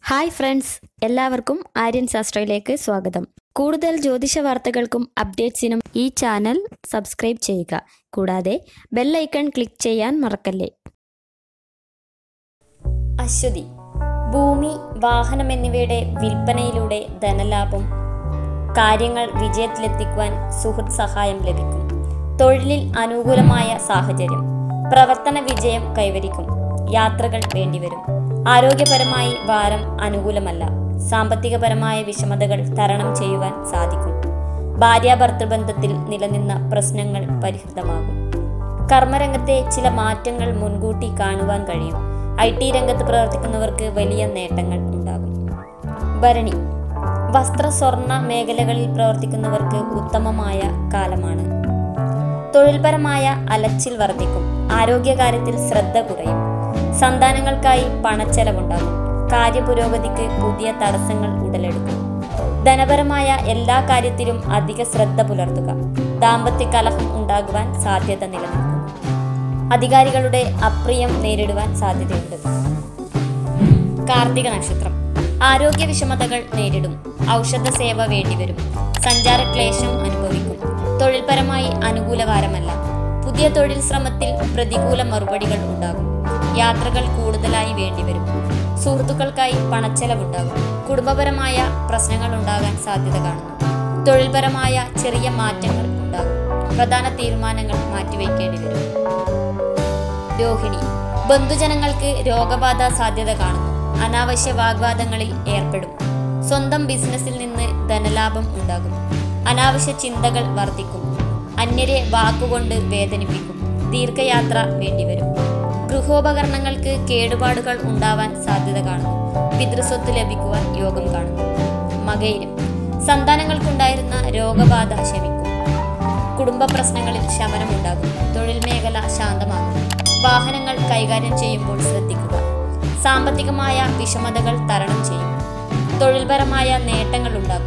hi friends എല്ലാവർക്കും ആര്യൻ ശാസ്ത്രയിലേക്ക് സ്വാഗതം കൂടുതൽ ജ്യോതിഷ വാർത്തകൾക്കും അപ്ഡേറ്റ്സിനും ഈ ചാനൽ സബ്സ്ക്രൈബ് ചെയ്യുക കൂടാതെ ബെല്ലൈക്കൺ ക്ലിക്ക് ചെയ്യാൻ മറക്കല്ലേ അശ്വതി ഭൂമി വാഹനം എന്നിവയുടെ വിൽപ്പനയിലൂടെ ധനലാഭം കാര്യങ്ങൾ വിജയത്തിലെത്തിക്കുവാൻ സുഹൃത്ത് സഹായം ലഭിക്കും തൊഴിലിൽ അനുകൂലമായ സാഹചര്യം പ്രവർത്തന വിജയം കൈവരിക്കും യാത്രകൾ വേണ്ടിവരും ആരോഗ്യപരമായി ഭാരം അനുകൂലമല്ല സാമ്പത്തികപരമായ വിഷമതകൾ തരണം ചെയ്യുവാൻ സാധിക്കും ഭാര്യാഭർത്തൃബന്ധത്തിൽ നിലനിന്ന പ്രശ്നങ്ങൾ പരിഹൃതമാകും കർമ്മരംഗത്തെ ചില മാറ്റങ്ങൾ മുൻകൂട്ടി കാണുവാൻ കഴിയും ഐ ടി രംഗത്ത് പ്രവർത്തിക്കുന്നവർക്ക് വലിയ നേട്ടങ്ങൾ ഉണ്ടാകും ഭരണി വസ്ത്ര സ്വർണ്ണ മേഖലകളിൽ പ്രവർത്തിക്കുന്നവർക്ക് ഉത്തമമായ കാലമാണ് തൊഴിൽപരമായ അലച്ചിൽ വർദ്ധിക്കും ആരോഗ്യകാര്യത്തിൽ ശ്രദ്ധ കുറയും സന്താനങ്ങൾക്കായി പണച്ചെലവുണ്ടാകും കാര്യപുരോഗതിക്ക് പുതിയ തടസ്സങ്ങൾ ഉടലെടുക്കും ധനപരമായ എല്ലാ കാര്യത്തിലും അധിക ശ്രദ്ധ പുലർത്തുക ദാമ്പത്യ കലഹം ഉണ്ടാകുവാൻ സാധ്യത നിലനിൽക്കുന്നു അധികാരികളുടെ അപ്രിയം നേരിടുവാൻ സാധ്യതയുണ്ട് കാർത്തിക നക്ഷത്രം ആരോഗ്യ വിഷമതകൾ നേരിടും ഔഷധ സേവ വേണ്ടിവരും സഞ്ചാരക്ലേശം അനുഭവിക്കും തൊഴിൽപരമായി അനുകൂല വാരമല്ല പുതിയ തൊഴിൽ ശ്രമത്തിൽ പ്രതികൂല മറുപടികൾ ഉണ്ടാകും യാത്രകൾ കൂടുതലായി വേണ്ടിവരും സുഹൃത്തുക്കൾക്കായി പണച്ചെലവുണ്ടാകും കുടുംബപരമായ പ്രശ്നങ്ങൾ ഉണ്ടാകാൻ സാധ്യത കാണുന്നു തൊഴിൽപരമായ ചെറിയ മാറ്റങ്ങൾ ഉണ്ടാകും പ്രധാന തീരുമാനങ്ങൾ മാറ്റിവെക്കേണ്ടി വരും രോഹിണി ബന്ധുജനങ്ങൾക്ക് രോഗബാധ സാധ്യത കാണുന്നു അനാവശ്യ വാഗ്വാദങ്ങളിൽ ഏർപ്പെടും സ്വന്തം ബിസിനസ്സിൽ നിന്ന് ധനലാഭം ഉണ്ടാകും അനാവശ്യ ചിന്തകൾ വർദ്ധിക്കും അന്യരെ വാക്കുകൊണ്ട് വേദനിപ്പിക്കും ദീർഘയാത്ര വേണ്ടിവരും ഗൃഹോപകരണങ്ങൾക്ക് കേടുപാടുകൾ ഉണ്ടാവാൻ സാധ്യത കാണുന്നു പിതൃസ്വത്ത് ലഭിക്കുവാൻ യോഗം കാണുന്നു മകയിലും സന്താനങ്ങൾക്കുണ്ടായിരുന്ന രോഗബാധ ശമിക്കും കുടുംബ പ്രശ്നങ്ങളിൽ ശമനമുണ്ടാകും തൊഴിൽ മേഖല ശാന്തമാകും വാഹനങ്ങൾ കൈകാര്യം ചെയ്യുമ്പോൾ ശ്രദ്ധിക്കുക സാമ്പത്തികമായ വിഷമതകൾ തരണം ചെയ്യും തൊഴിൽപരമായ നേട്ടങ്ങൾ ഉണ്ടാക്കും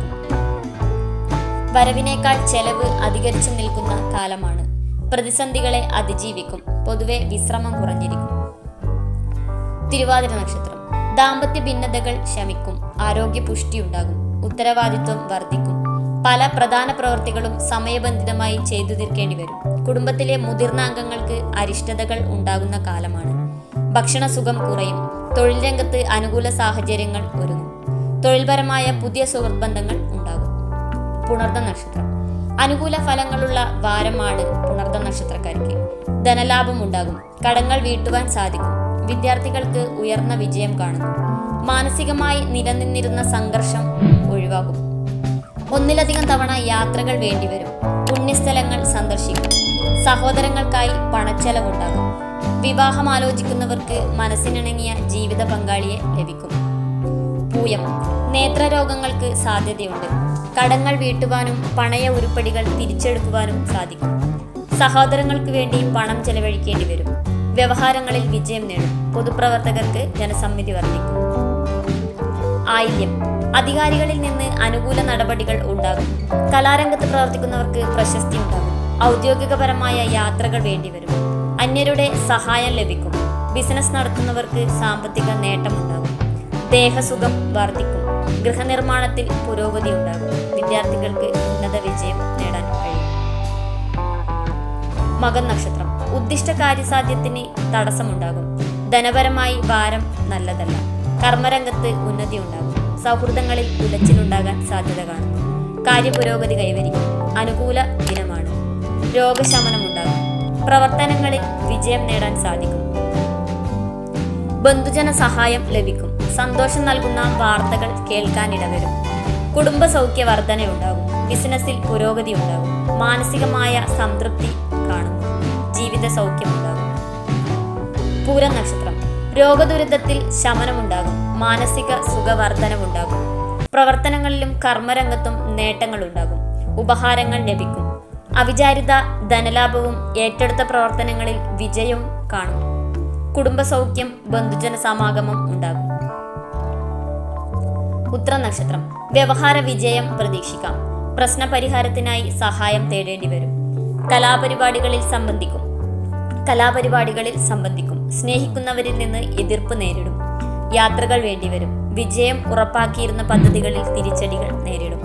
വരവിനേക്കാൾ ചെലവ് അധികരിച്ചു നിൽക്കുന്ന കാലമാണ് പ്രതിസന്ധികളെ അതിജീവിക്കും പൊതുവെ വിശ്രമം കുറഞ്ഞിരിക്കും തിരുവാതിര നക്ഷത്രം ദാമ്പത്യ ഭിന്നതകൾ ശമിക്കും ആരോഗ്യ പുഷ്ടിയുണ്ടാകും ഉത്തരവാദിത്വം വർദ്ധിക്കും പല പ്രധാന പ്രവർത്തികളും സമയബന്ധിതമായി ചെയ്തു തീർക്കേണ്ടി വരും കുടുംബത്തിലെ മുതിർന്ന അംഗങ്ങൾക്ക് അരിഷ്ടതകൾ ഉണ്ടാകുന്ന കാലമാണ് ഭക്ഷണസുഖം കുറയും തൊഴിൽ രംഗത്ത് അനുകൂല സാഹചര്യങ്ങൾ ഒരുങ്ങും തൊഴിൽപരമായ പുതിയ സുഹൃത്ത് ബന്ധങ്ങൾ ഉണ്ടാകും പുണർദ നക്ഷത്രം അനുകൂല ഫലങ്ങളുള്ള വാരമാണ് പുണർദ നക്ഷത്രക്കാർക്ക് ധനലാഭം ഉണ്ടാകും കടങ്ങൾ വീട്ടുവാൻ സാധിക്കും വിദ്യാർത്ഥികൾക്ക് ഉയർന്ന വിജയം കാണുന്നു മാനസികമായി നിലനിന്നിരുന്ന സംഘർഷം ഒഴിവാകും ഒന്നിലധികം തവണ യാത്രകൾ വേണ്ടിവരും പുണ്യസ്ഥലങ്ങൾ സന്ദർശിക്കും സഹോദരങ്ങൾക്കായി പണച്ചെലവുണ്ടാകും വിവാഹം ആലോചിക്കുന്നവർക്ക് മനസ്സിനിണങ്ങിയ ജീവിത പങ്കാളിയെ ലഭിക്കും പൂയം നേത്രരോഗങ്ങൾക്ക് സാധ്യതയുണ്ട് കടങ്ങൾ വീട്ടുവാനും പണയ ഉരുപ്പടികൾ തിരിച്ചെടുക്കുവാനും സാധിക്കും സഹോദരങ്ങൾക്ക് വേണ്ടി പണം ചെലവഴിക്കേണ്ടി വരും വ്യവഹാരങ്ങളിൽ വിജയം നേടും പൊതുപ്രവർത്തകർക്ക് ജനസമ്മിതി വർദ്ധിക്കും ആയില്യം അധികാരികളിൽ നിന്ന് അനുകൂല നടപടികൾ ഉണ്ടാകും കലാരംഗത്ത് പ്രവർത്തിക്കുന്നവർക്ക് പ്രശസ്തി ഉണ്ടാകും ഔദ്യോഗികപരമായ യാത്രകൾ വേണ്ടിവരും അന്യരുടെ സഹായം ലഭിക്കും ബിസിനസ് നടത്തുന്നവർക്ക് സാമ്പത്തിക നേട്ടമുണ്ടാകും ദേഹസുഖം വർദ്ധിക്കും ഗൃഹനിർമ്മാണത്തിൽ പുരോഗതി ഉണ്ടാകും വിദ്യാർത്ഥികൾക്ക് ഉന്നത വിജയം നേടാൻ കഴിയും മകൻ നക്ഷത്രം ഉദ്ദിഷ്ട കാര്യസാധ്യത്തിന് തടസ്സമുണ്ടാകും ധനപരമായി ഭാരം നല്ലതല്ല കർമ്മരംഗത്ത് ഉന്നതി ഉണ്ടാകും സൗഹൃദങ്ങളിൽ ഉലച്ചിലുണ്ടാകാൻ സാധ്യത കാണുന്നു കാര്യപുരോഗതി കൈവരിക്കും അനുകൂല ദിനമാണ് രോഗശമനമുണ്ടാകും പ്രവർത്തനങ്ങളിൽ വിജയം നേടാൻ സാധിക്കും ബന്ധുജന സഹായം ലഭിക്കും സന്തോഷം നൽകുന്ന വാർത്തകൾ കേൾക്കാനിടവരും കുടുംബ സൗഖ്യ വർധനയുണ്ടാകും ബിസിനസ്സിൽ പുരോഗതി ഉണ്ടാകും മാനസികമായ സംതൃപ്തി കാണുന്നു ജീവിത സൗഖ്യമുണ്ടാകും പൂരം നക്ഷത്രം രോഗദുരിതത്തിൽ ശമനമുണ്ടാകും മാനസിക സുഖവർധനവുണ്ടാകും പ്രവർത്തനങ്ങളിലും കർമ്മരംഗത്തും നേട്ടങ്ങളുണ്ടാകും ഉപഹാരങ്ങൾ ലഭിക്കും അവിചാരിത ധനലാഭവും ഏറ്റെടുത്ത പ്രവർത്തനങ്ങളിൽ വിജയവും കാണും കുടുംബസൗഖ്യം ബന്ധുജന സമാഗമം ഉണ്ടാകും ഉത്ര നക്ഷത്രം വ്യവഹാര വിജയം പ്രതീക്ഷിക്കാം പ്രശ്നപരിഹാരത്തിനായി സഹായം തേടേണ്ടി വരും കലാപരിപാടികളിൽ സംബന്ധിക്കും കലാപരിപാടികളിൽ സംബന്ധിക്കും സ്നേഹിക്കുന്നവരിൽ നിന്ന് എതിർപ്പ് നേരിടും യാത്രകൾ വേണ്ടിവരും വിജയം ഉറപ്പാക്കിയിരുന്ന പദ്ധതികളിൽ തിരിച്ചടികൾ നേരിടും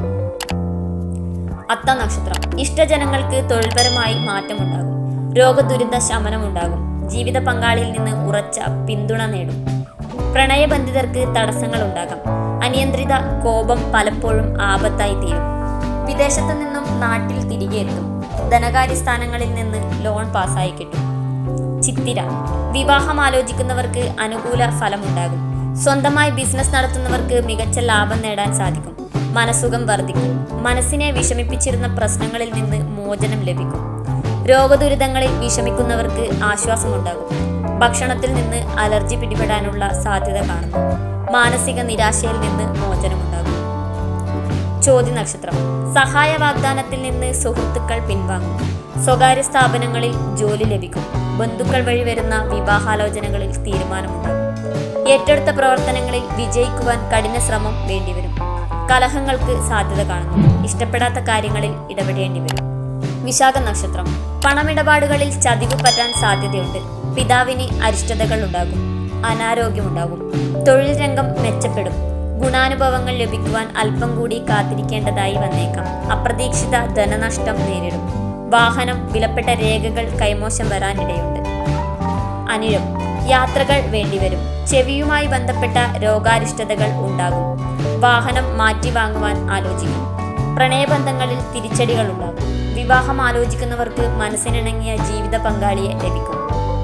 അത്ത നക്ഷത്രം ഇഷ്ടജനങ്ങൾക്ക് തൊഴിൽപരമായി മാറ്റമുണ്ടാകും രോഗദുരിത ശമനമുണ്ടാകും ജീവിത പങ്കാളിയിൽ നിന്ന് ഉറച്ച പിന്തുണ നേടും പ്രണയബന്ധിതർക്ക് തടസ്സങ്ങൾ ഉണ്ടാകാം അനിയന്ത്രിത കോപം പലപ്പോഴും ആപത്തായി തീരും വിദേശത്തു നിന്നും നാട്ടിൽ തിരികെ എത്തും ധനകാര്യ സ്ഥാനങ്ങളിൽ നിന്ന് ലോൺ പാസ്സായി കിട്ടും ചിത്തിര വിവാഹം ആലോചിക്കുന്നവർക്ക് അനുകൂല ഫലമുണ്ടാകും സ്വന്തമായി ബിസിനസ് നടത്തുന്നവർക്ക് മികച്ച ലാഭം നേടാൻ സാധിക്കും മനസുഖം വർദ്ധിക്കും മനസ്സിനെ വിഷമിപ്പിച്ചിരുന്ന പ്രശ്നങ്ങളിൽ നിന്ന് മോചനം ലഭിക്കും രോഗദുരിതങ്ങളിൽ വിഷമിക്കുന്നവർക്ക് ആശ്വാസമുണ്ടാകും ഭക്ഷണത്തിൽ നിന്ന് അലർജി പിടിപെടാനുള്ള സാധ്യത കാണുന്നു മാനസിക നിരാശയിൽ നിന്ന് മോചനമുണ്ടാകും ചോദ്യ നക്ഷത്രം സഹായ വാഗ്ദാനത്തിൽ നിന്ന് സുഹൃത്തുക്കൾ പിൻവാങ്ങും സ്വകാര്യ സ്ഥാപനങ്ങളിൽ ജോലി ലഭിക്കും ബന്ധുക്കൾ വഴി വരുന്ന വിവാഹാലോചനകളിൽ തീരുമാനമുണ്ടാകും ഏറ്റെടുത്ത പ്രവർത്തനങ്ങളിൽ വിജയിക്കുവാൻ കഠിന ശ്രമം വേണ്ടിവരും കലഹങ്ങൾക്ക് സാധ്യത കാണുന്നു ഇഷ്ടപ്പെടാത്ത കാര്യങ്ങളിൽ ഇടപെടേണ്ടി വരും വിശാഖ നക്ഷത്രം പണമിടപാടുകളിൽ ചതിവ് പറ്റാൻ സാധ്യതയുണ്ട് പിതാവിന് അരിഷ്ടതകൾ ഉണ്ടാകും അനാരോഗ്യമുണ്ടാകും തൊഴിൽ രംഗം മെച്ചപ്പെടും ഗുണാനുഭവങ്ങൾ ലഭിക്കുവാൻ അല്പം കൂടി കാത്തിരിക്കേണ്ടതായി വന്നേക്കാം അപ്രതീക്ഷിത ധനനഷ്ടം നേരിടും വാഹനം വിലപ്പെട്ട രേഖകൾ കൈമോശം വരാനിടയുണ്ട് അനിഴം യാത്രകൾ വേണ്ടിവരും ചെവിയുമായി ബന്ധപ്പെട്ട രോഗാരിഷ്ടതകൾ ഉണ്ടാകും വാഹനം മാറ്റി വാങ്ങുവാൻ ആലോചിക്കും പ്രണയബന്ധങ്ങളിൽ തിരിച്ചടികൾ ഉണ്ടാകും വിവാഹം ആലോചിക്കുന്നവർക്ക് മനസ്സിനിണങ്ങിയ ജീവിത പങ്കാളിയെ ലഭിക്കും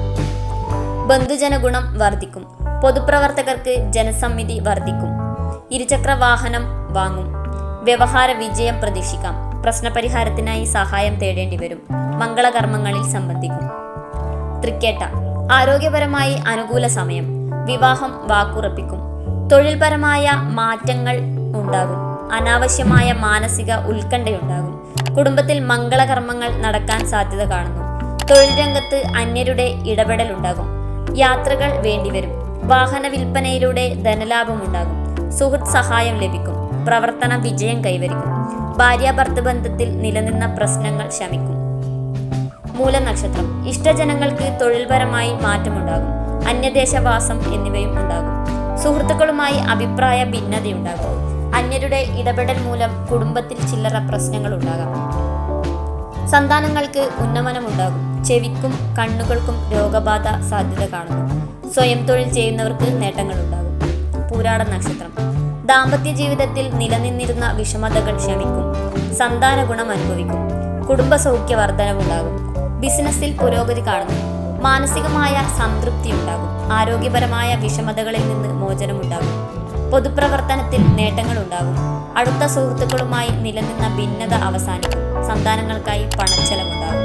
ബന്ധുജന ഗുണം വർദ്ധിക്കും പൊതുപ്രവർത്തകർക്ക് ജനസമ്മിതി വർദ്ധിക്കും ഇരുചക്ര വാഹനം വാങ്ങും വ്യവഹാര വിജയം പ്രതീക്ഷിക്കാം പ്രശ്നപരിഹാരത്തിനായി സഹായം തേടേണ്ടി വരും മംഗളകർമ്മങ്ങളിൽ സംബന്ധിക്കും തൃക്കേട്ട ആരോഗ്യപരമായി അനുകൂല സമയം വിവാഹം വാക്കുറപ്പിക്കും തൊഴിൽപരമായ മാറ്റങ്ങൾ ഉണ്ടാകും അനാവശ്യമായ മാനസിക ഉത്കണ്ഠയുണ്ടാകും കുടുംബത്തിൽ മംഗളകർമ്മങ്ങൾ നടക്കാൻ സാധ്യത കാണുന്നു തൊഴിൽ രംഗത്ത് അന്യരുടെ ഇടപെടൽ ഉണ്ടാകും യാത്രകൾ വേണ്ടിവരും വാഹന വിൽപ്പനയിലൂടെ ധനലാഭമുണ്ടാകും സുഹൃത്ത് സഹായം ലഭിക്കും പ്രവർത്തന വിജയം കൈവരിക്കും ഭാര്യാഭർത്തൃ ബന്ധത്തിൽ നിലനിന്ന പ്രശ്നങ്ങൾ ശമിക്കും മൂലനക്ഷത്രം ഇഷ്ടജനങ്ങൾക്ക് തൊഴിൽപരമായി മാറ്റമുണ്ടാകും അന്യദേശവാസം എന്നിവയും ഉണ്ടാകും സുഹൃത്തുക്കളുമായി അഭിപ്രായ ഭിന്നതയുണ്ടാകും അന്യരുടെ ഇടപെടൽ മൂലം കുടുംബത്തിൽ ചില്ലറ പ്രശ്നങ്ങൾ ഉണ്ടാകാം സന്താനങ്ങൾക്ക് ഉന്നമനമുണ്ടാകും ചെവിക്കും കണ്ണുകൾക്കും രോഗബാധ സാധ്യത കാണുന്നു സ്വയം തൊഴിൽ ചെയ്യുന്നവർക്ക് നേട്ടങ്ങളുണ്ടാകും പൂരാട നക്ഷത്രം ദാമ്പത്യ ജീവിതത്തിൽ നിലനിന്നിരുന്ന വിഷമതകൾ ശമിക്കും സന്താന ഗുണം അനുഭവിക്കും കുടുംബ സൗഖ്യ വർധനവുണ്ടാകും ബിസിനസ്സിൽ പുരോഗതി കാണുന്നു മാനസികമായ സംതൃപ്തി ഉണ്ടാകും ആരോഗ്യപരമായ വിഷമതകളിൽ നിന്ന് മോചനമുണ്ടാകും പൊതുപ്രവർത്തനത്തിൽ നേട്ടങ്ങളുണ്ടാകും അടുത്ത സുഹൃത്തുക്കളുമായി നിലനിന്ന ഭിന്നത അവസാനിക്കും സന്താനങ്ങൾക്കായി പണച്ചെലവുണ്ടാകും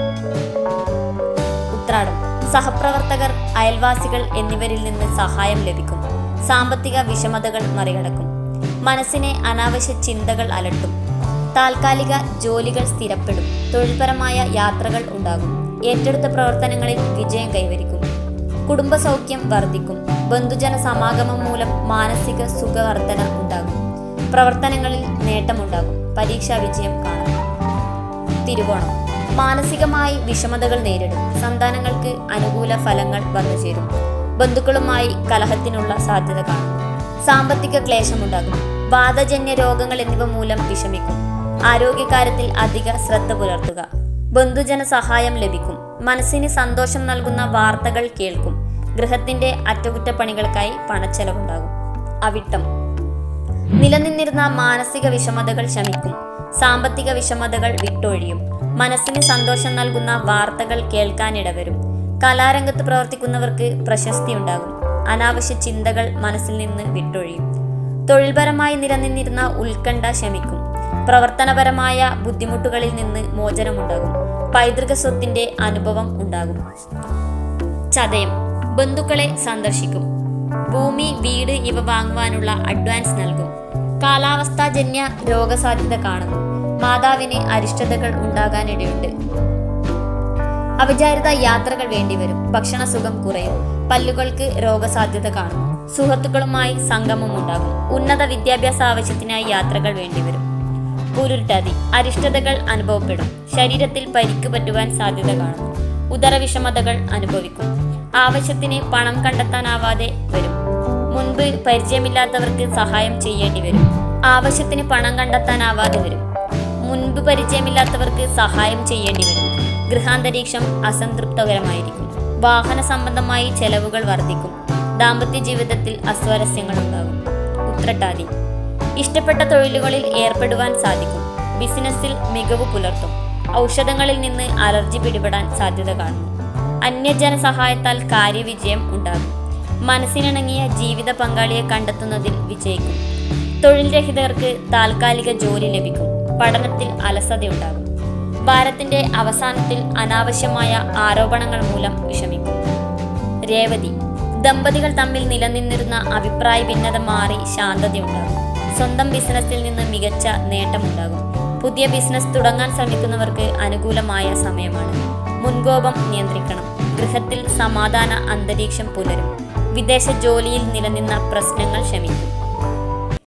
ഉത്രാടം സഹപ്രവർത്തകർ അയൽവാസികൾ എന്നിവരിൽ നിന്ന് സഹായം ലഭിക്കും സാമ്പത്തിക വിഷമതകൾ മറികടക്കും മനസ്സിനെ അനാവശ്യ ചിന്തകൾ അലട്ടും താൽക്കാലിക ജോലികൾ സ്ഥിരപ്പെടും തൊഴിൽപരമായ യാത്രകൾ ഉണ്ടാകും ഏറ്റെടുത്ത പ്രവർത്തനങ്ങളിൽ വിജയം കൈവരിക്കും കുടുംബസൗഖ്യം വർദ്ധിക്കും ബന്ധുജന സമാഗമം മൂലം മാനസിക സുഖവർധന ഉണ്ടാകും പ്രവർത്തനങ്ങളിൽ നേട്ടമുണ്ടാകും പരീക്ഷാ വിജയം കാണും തിരുവോണം മാനസികമായി വിഷമതകൾ നേരിടും സന്താനങ്ങൾക്ക് അനുകൂല ഫലങ്ങൾ വന്നു ചേരും ബന്ധുക്കളുമായി കലഹത്തിനുള്ള സാധ്യത കാണും സാമ്പത്തിക ക്ലേശമുണ്ടാകും വാതജന്യ രോഗങ്ങൾ എന്നിവ മൂലം വിഷമിക്കും ആരോഗ്യകാര്യത്തിൽ അധിക ശ്രദ്ധ പുലർത്തുക ബന്ധുജന സഹായം ലഭിക്കും മനസ്സിന് സന്തോഷം നൽകുന്ന വാർത്തകൾ കേൾക്കും ഗൃഹത്തിന്റെ അറ്റകുറ്റപ്പണികൾക്കായി പണച്ചെലവുണ്ടാകും അവിട്ടം നിലനിന്നിരുന്ന മാനസിക വിഷമതകൾ ശമിക്കും സാമ്പത്തിക വിഷമതകൾ വിട്ടൊഴിയും മനസ്സിന് സന്തോഷം നൽകുന്ന വാർത്തകൾ കേൾക്കാനിടവരും കലാരംഗത്ത് പ്രവർത്തിക്കുന്നവർക്ക് പ്രശസ്തി ഉണ്ടാകും അനാവശ്യ ചിന്തകൾ മനസ്സിൽ നിന്ന് വിട്ടൊഴിയും തൊഴിൽപരമായി നിലനിന്നിരുന്ന ഉത്കണ്ഠ ശമിക്കും പ്രവർത്തനപരമായ ബുദ്ധിമുട്ടുകളിൽ നിന്ന് മോചനമുണ്ടാകും പൈതൃക സ്വത്തിന്റെ അനുഭവം ഉണ്ടാകും ചതയം ബന്ധുക്കളെ സന്ദർശിക്കും ഭൂമി വീട് ഇവ വാങ്ങുവാനുള്ള അഡ്വാൻസ് നൽകും കാലാവസ്ഥാജന്യ രോഗസാധ്യത കാണുന്നു മാതാവിന് അരിഷ്ടതകൾ ഉണ്ടാകാനിടയുണ്ട് അവിചാരിത യാത്രകൾ വേണ്ടിവരും ഭക്ഷണസുഖം കുറയും പല്ലുകൾക്ക് രോഗസാധ്യത കാണുന്നു സുഹൃത്തുക്കളുമായി സംഗമം ഉണ്ടാകും ഉന്നത വിദ്യാഭ്യാസ ആവശ്യത്തിനായി യാത്രകൾ വേണ്ടിവരും പുരുട്ടാതി അരിഷ്ടതകൾ അനുഭവപ്പെടും ശരീരത്തിൽ പരിക്ക് പറ്റുവാൻ സാധ്യത കാണുന്നു ഉദരവിഷമതകൾ അനുഭവിക്കും ആവശ്യത്തിന് പണം കണ്ടെത്താനാവാതെ വരും മുൻ മുൻപ് പരിചയമില്ലാത്തവർക്ക് സഹായം ചെയ്യേണ്ടി വരും ആവശ്യത്തിന് പണം കണ്ടെത്താനാവാതെ വരും മുൻപ് പരിചയമില്ലാത്തവർക്ക് സഹായം ചെയ്യേണ്ടി വരും ഗൃഹാന്തരീക്ഷം അസംതൃപ്തകരമായിരിക്കും വാഹന സംബന്ധമായി ചെലവുകൾ വർദ്ധിക്കും ദാമ്പത്യ ജീവിതത്തിൽ അസ്വാരസ്യങ്ങൾ ഉണ്ടാകും ഉത്രട്ടാതി ഇഷ്ടപ്പെട്ട തൊഴിലുകളിൽ ഏർപ്പെടുവാൻ സാധിക്കും ബിസിനസ്സിൽ മികവ് പുലർത്തും ഔഷധങ്ങളിൽ നിന്ന് അലർജി പിടിപെടാൻ സാധ്യത കാണുന്നു അന്യജന സഹായത്താൽ കാര്യവിജയം ഉണ്ടാകും മനസ്സിനിണങ്ങിയ ജീവിത പങ്കാളിയെ കണ്ടെത്തുന്നതിൽ വിജയിക്കും തൊഴിൽ രഹിതർക്ക് താൽക്കാലിക ജോലി ലഭിക്കും പഠനത്തിൽ അലസതയുണ്ടാകും ഭാരത്തിന്റെ അവസാനത്തിൽ അനാവശ്യമായ ആരോപണങ്ങൾ മൂലം വിഷമിക്കും രേവതി ദമ്പതികൾ തമ്മിൽ നിലനിന്നിരുന്ന അഭിപ്രായ ഭിന്നത മാറി ശാന്തതയുണ്ടാകും സ്വന്തം ബിസിനസ്സിൽ നിന്ന് മികച്ച നേട്ടമുണ്ടാകും പുതിയ ബിസിനസ് തുടങ്ങാൻ ശ്രമിക്കുന്നവർക്ക് അനുകൂലമായ സമയമാണ് മുൻകോപം നിയന്ത്രിക്കണം ഗൃഹത്തിൽ സമാധാന അന്തരീക്ഷം പുലരും വിദേശ ജോലിയിൽ നിലനിന്ന പ്രശ്നങ്ങൾ ശമിക്കും